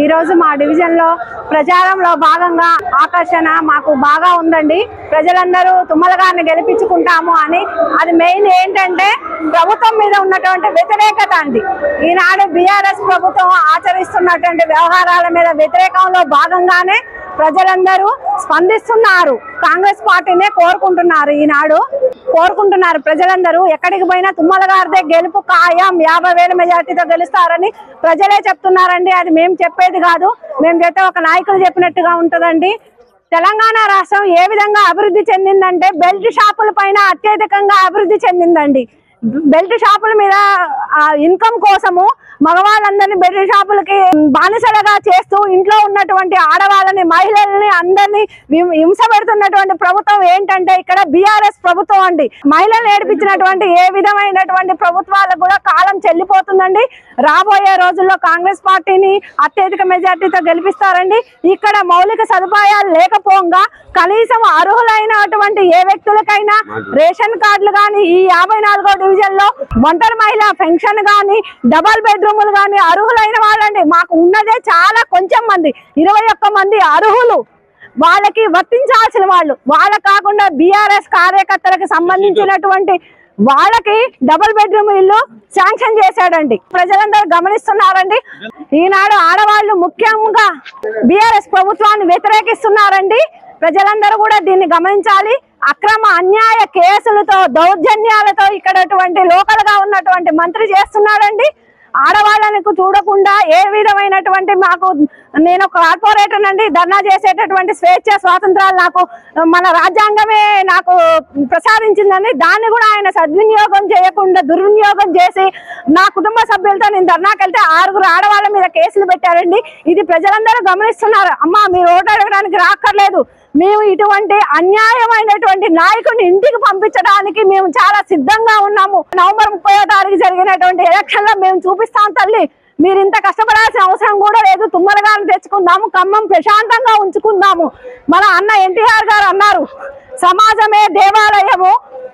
రోజు మా డివిజన్ లో ప్రచారంలో భాగంగా ఆకర్షణ మాకు బాగా ఉందండి ప్రజలందరూ తుమ్మల గారిని గెలిపించుకుంటాము అని అది మెయిన్ ఏంటంటే ప్రభుత్వం మీద ఉన్నటువంటి వ్యతిరేకత అండి ఈనాడు బీఆర్ఎస్ ప్రభుత్వం ఆచరిస్తున్నటువంటి వ్యవహారాల మీద వ్యతిరేకంలో భాగంగానే ప్రజలందరూ స్పందిస్తున్నారు కాంగ్రెస్ పార్టీనే కోరుకుంటున్నారు ఈనాడు కోరుకుంటున్నారు ప్రజలందరూ ఎక్కడికి పోయినా తుమ్మల గారిదే గెలుపు ఖాయం యాభై వేల మెజార్టీతో గెలుస్తారని ప్రజలే చెప్తున్నారండి అది మేము చెప్పేది కాదు మేము చెప్తే ఒక నాయకులు చెప్పినట్టుగా ఉంటుందండి తెలంగాణ రాష్ట్రం ఏ విధంగా అభివృద్ధి చెందిందంటే బెల్ట్ షాపుల పైన అత్యధికంగా అభివృద్ధి చెందిందండి బెల్ట్ షాపుల మీద ఇన్కమ్ కోసము మగవాళ్ళందరినీ బెల్ట్ షాపులకి బానిసలుగా చేస్తూ ఇంట్లో ఉన్నటువంటి ఆడవాళ్ళని మహిళల్ని అందరినీ హిం- హింస పెడుతున్నటువంటి ప్రభుత్వం ఏంటంటే ఇక్కడ బీఆర్ఎస్ ప్రభుత్వం అండి మహిళలు నేర్పించినటువంటి ఏ విధమైనటువంటి ప్రభుత్వాలకు కూడా కాలం చెల్లిపోతుందండి రాబోయే రోజుల్లో కాంగ్రెస్ పార్టీని అత్యధిక మెజార్టీతో గెలిపిస్తారండి ఇక్కడ మౌలిక సదుపాయాలు లేకపోగా కనీసం అర్హులైనటువంటి ఏ వ్యక్తులకైనా రేషన్ కార్డులు కానీ ఈ యాభై నాలుగో డివిజన్ లో ఒంటరి మహిళ పెన్షన్ కానీ డబల్ బెడ్రూములు కానీ అర్హులైన వాళ్ళండి మాకు ఉన్నదే చాలా కొంచెం మంది ఇరవై ఒక్క మంది అర్హులు వాళ్ళకి వర్తించాల్సిన వాళ్ళు వాళ్ళ కాకుండా బీఆర్ఎస్ కార్యకర్తలకు సంబంధించినటువంటి వాళ్ళకి డబుల్ బెడ్రూమ్ ఇల్లు శాంక్షన్ చేశాడండి ప్రజలందరూ గమనిస్తున్నారండి ఈనాడు ఆడవాళ్ళు ముఖ్యంగా బీఆర్ఎస్ ప్రభుత్వాన్ని వ్యతిరేకిస్తున్నారండి ప్రజలందరూ కూడా దీన్ని గమనించాలి అక్రమ అన్యాయ కేసులతో దౌర్జన్యాలతో ఇక్కడ లోకల్ గా ఉన్నటువంటి మంత్రి చేస్తున్నాడండి ఆడవాళ్ళకు చూడకుండా ఏ విధమైనటువంటి మాకు నేను ఒక కార్పొరేటర్ అండి ధర్నా చేసేటటువంటి స్వేచ్ఛ స్వాతంత్రాలు నాకు మన రాజ్యాంగమే నాకు ప్రసాదించిందండి దాన్ని కూడా ఆయన సద్వినియోగం చేయకుండా దుర్వినియోగం చేసి నా కుటుంబ సభ్యులతో నేను ధర్నాకి వెళ్తే ఆరుగురు ఆడవాళ్ళ మీద కేసులు పెట్టారండి ఇది ప్రజలందరూ గమనిస్తున్నారు అమ్మా మీరు ఓటు అడగడానికి రాక్కర్లేదు మేము ఇటువంటి అన్యాయమైనటువంటి నాయకుడిని ఇంటికి పంపించడానికి మేము చాలా సిద్ధంగా ఉన్నాము నవంబర్ ముప్పై తారీఖు జరిగినటువంటి ఎలక్షన్ లో మేము చూపిస్తాం తల్లి మీరు ఇంత కష్టపడాల్సిన అవసరం కూడా లేదు తుమ్మల గారిని తెచ్చుకుందాము ఖమ్మం ప్రశాంతంగా ఉంచుకుందాము మన అన్న ఎన్టీఆర్ గారు అన్నారు సమాజమే దేవాలయము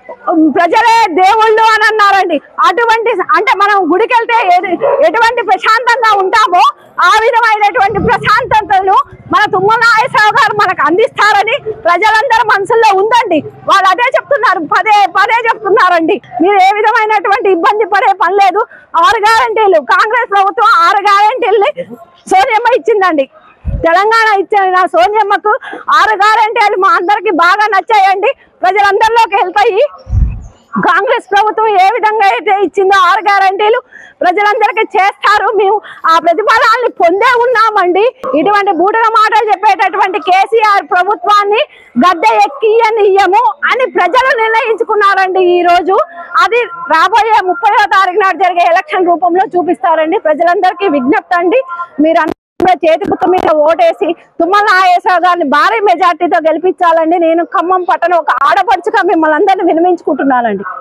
ప్రజలే దేవుళ్ళు అని అన్నారండి అటువంటి అంటే మనం గుడికి వెళ్తే ఎటు- ఎటువంటి ప్రశాంతంగా ఉంటామో ఆ విధమైనటువంటి ప్రశాంతతను మన తుమ్మల నాగేశ్వరరావు గారు మనకు అందిస్తారని ప్రజలందరి మనసుల్లో ఉందండి వాళ్ళు అదే చెప్తున్నారు పదే పదే చెప్తున్నారండి మీరు ఏ విధమైనటువంటి ఇబ్బంది పడే పని లేదు ఆరు గ్యారంటీలు కాంగ్రెస్ ప్రభుత్వం ఆరు గ్యారంటీల్ని సోనియమ్మ ఇచ్చిందండి తెలంగాణ ఇచ్చిన సోనియమ్మకు ఆరు గ్యారంటీలు మా అందరికి బాగా నచ్చాయండి ప్రజలందరిలోకి వెళ్తాయి కాంగ్రెస్ ప్రభుత్వం ఏ విధంగా అయితే ఇచ్చిందో ఆరు గ్యారంటీలు ప్రజలందరికీ చేస్తారు మేము ఆ ప్రతిఫలాన్ని పొందే ఉన్నామండి ఇటువంటి బూటల మాటలు చెప్పేటటువంటి కేసీఆర్ ప్రభుత్వాన్ని గద్దె ఎక్కియనియ్యము అని ప్రజలు నిర్ణయించుకున్నారండి ఈ రోజు అది రాబోయే ముప్పై తారీఖు నాడు జరిగే ఎలక్షన్ రూపంలో చూపిస్తారండి ప్రజలందరికీ విజ్ఞప్తి అండి మీరు అందరూ కూడా చేతి గుర్తు మీద ఓటేసి తుమ్మల నాగేశ్వరరావు గారిని భారీ మెజార్టీతో గెలిపించాలండి నేను ఖమ్మం పట్టణ ఒక ఆడపడుచుగా మిమ్మల్ని అందరినీ వినిపించుకుంటున్నానండి